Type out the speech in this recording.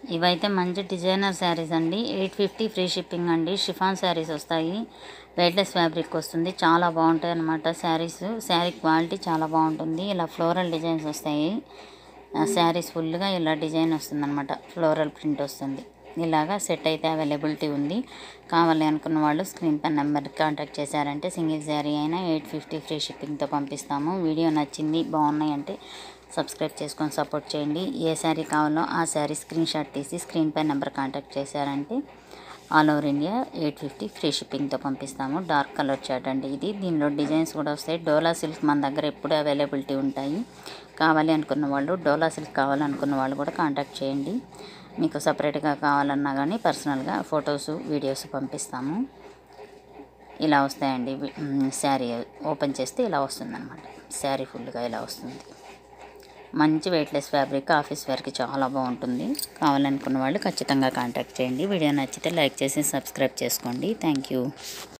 ఇవైతే మంచి డిజైనర్ శారీస్ అండి ఎయిట్ ఫిఫ్టీ ఫ్రీ షిప్పింగ్ అండి షిఫాన్ శారీస్ వస్తాయి వెయిట్లెస్ ఫ్యాబ్రిక్ వస్తుంది చాలా బాగుంటాయి అనమాట శారీస్ శారీ క్వాలిటీ చాలా బాగుంటుంది ఇలా ఫ్లోరల్ డిజైన్స్ వస్తాయి శారీస్ ఫుల్గా ఇలా డిజైన్ వస్తుంది అనమాట ఫ్లోరల్ ప్రింట్ వస్తుంది ఇలాగా సెట్ అయితే అవైలబిలిటీ ఉంది కావాలి అనుకున్న వాళ్ళు స్క్రీన్ పై నెంబర్ కాంటాక్ట్ చేశారంటే సింగిల్ శారీ అయినా ఎయిట్ ఫిఫ్టీ ఫ్రీ షిప్పింగ్తో పంపిస్తాము వీడియో నచ్చింది బాగున్నాయి అంటే సబ్స్క్రైబ్ చేసుకొని సపోర్ట్ చేయండి ఏ శారీ కావాలో ఆ శారీ స్క్రీన్ షాట్ తీసి స్క్రీన్ పై నెంబర్ కాంటాక్ట్ చేశారంటే all over India eight fifty free షిప్పింగ్తో పంపిస్తాము డార్క్ కలర్ చార్ట్ అండి ఇది దీనిలో డిజైన్స్ కూడా వస్తాయి డోలా సిల్క్ మన దగ్గర ఎప్పుడు అవైలబిలిటీ ఉంటాయి కావాలి అనుకున్న వాళ్ళు డోలా సిల్క్ కావాలనుకున్న వాళ్ళు కూడా కాంటాక్ట్ చేయండి మీకు సపరేట్గా కావాలన్నా కానీ పర్సనల్గా ఫొటోస్ వీడియోస్ పంపిస్తాము ఇలా వస్తాయండి వి- మ్, శారీ ఓపెన్ చేస్తే ఇలా వస్తుందన్నమాట శారీ ఫుల్గా ఇలా వస్తుంది మంచి వెయిట్లెస్ ఫ్యాబ్రిక్ ఆఫీస్ వేర్కి చాలా బాగుంటుంది కావాలనుకున్న వాళ్ళు ఖచ్చితంగా కాంటాక్ట్ చేయండి వీడియో నచ్చితే లైక్ చేసి సబ్స్క్రైబ్ చేసుకోండి థ్యాంక్ యూ